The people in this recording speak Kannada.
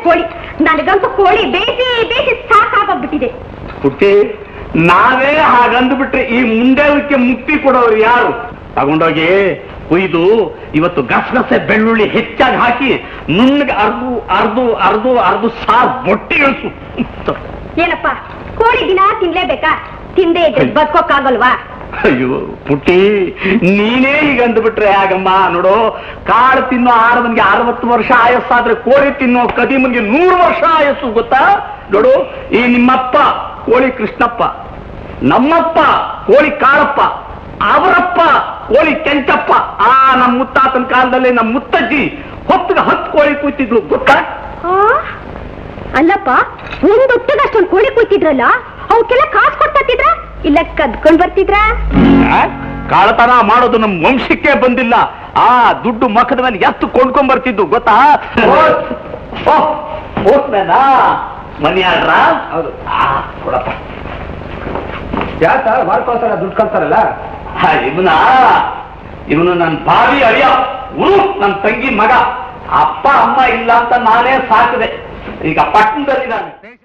ಕೋಳಿ ನನಗಂತೂ ಕೋಳಿ ಬೇಯಿಸಿ ಬೇಯಿಸಿ ಸಾಕಾಗೋಗ್ಬಿಟ್ಟಿದೆ ಪುಟ್ಟಿ ನಾವೇ ಹಾಗಂದ್ಬಿಟ್ರೆ ಈ ಮುಂಡೆವಕ್ಕೆ ಮುಕ್ತಿ ಕೊಡೋರು ಯಾರು ತಗೊಂಡೋಗಿ ಕುಯ್ದು ಇವತ್ತು ಗಸಗಸೆ ಬೆಳ್ಳುಳ್ಳಿ ಹೆಚ್ಚಾಗಿ ಹಾಕಿ ನುಣ್ಣಗೆ ಅರ್ದು ಅರ್ದು ಅರ್ದು ಅರ್ದು ಸಾರ್ ಬೊಟ್ಟಿ ಇಳಿಸು ಏನಪ್ಪ ಕೋಳಿ ದಿನ ತಿನ್ಲೇಬೇಕಾ ತಿಂದೇ ಇದ್ರೆ ಬದುಕೋಕ್ಕಾಗಲ್ವಾ ಅಯ್ಯೋ ಪುಟ್ಟಿ ನೀನೇ ಈಗ ಅಂದ್ಬಿಟ್ರೆ ಹಾಗಮ್ಮ ನೋಡು ಕಾಳು ತಿನ್ನೋ ಆರವನಿಗೆ ಅರವತ್ತು ವರ್ಷ ಆಯಸ್ಸಾದ್ರೆ ಕೋಳಿ ತಿನ್ನೋ ಕದಿಮನಿಗೆ ನೂರು ವರ್ಷ ಆಯಸ್ಸು ಗೊತ್ತಾ ನೋಡು ಈ ನಿಮ್ಮಪ್ಪ ಕೋಳಿ ಕೃಷ್ಣಪ್ಪ ನಮ್ಮಪ್ಪ ಕೋಳಿ ಕಾಳಪ್ಪ ಅವರಪ್ಪ ಕೋಳಿ ಕೆಂಚಪ್ಪ ಆ ನಮ್ಮ ಮುತ್ತಾತನ ಕಾಲದಲ್ಲಿ ನಮ್ಮ ಮುತ್ತಜ್ಜಿ ಹೊತ್ತಿಗೆ ಹತ್ತು ಕೋಳಿ ಕೂತಿದ್ಲು ಗೊತ್ತಾ ಆ? ಅಲ್ಲಪ್ಪ ಒಂದ್ ಹೊತ್ತಿಗೆ ಅಷ್ಟೊಂದು ಕೋಳಿ ಕುಯ್ತಿದ್ರಲ್ಲ ಅವಕ್ಕೆಲ್ಲ ಕಾಸು ಕೊಡ್ತಿದ್ರ ಇಲ್ಲ ಕದ್ಕೊಂಡ್ ಬರ್ತಿದ್ರ ಆ? ಕಾಳತನ ಮಾಡೋದು ನಮ್ಮ ವಂಶಕ್ಕೆ ಬಂದಿಲ್ಲ ಆ ದುಡ್ಡು ಮಖದ ಮೇಲೆ ಎತ್ತು ಕೊಂಡ್ಕೊಂಡ್ ಬರ್ತಿದ್ದು ಗೊತ್ತಾ ಮನಿ ಆಡ್ರ ಹೌದು. ಕೊಡಪ್ಪ ಯಾಕ ವಾರಕ್ಕೋಸ್ಕರ ದುಡ್ಡು ಕಳ್ತಾರಲ್ಲ ಆ, ಇವನ ಇವನು ನನ್ನ ಭಾವಿ ಅಳಿಯ ಉರು ನನ್ನ ತಂಗಿ ಮಗ ಅಪ್ಪ ಅಮ್ಮ ಇಲ್ಲ ಅಂತ ನಾನೇ ಸಾಕಿದೆ ಈಗ ಪಟ್ಟಣದಲ್ಲಿದ್ದಾನೆ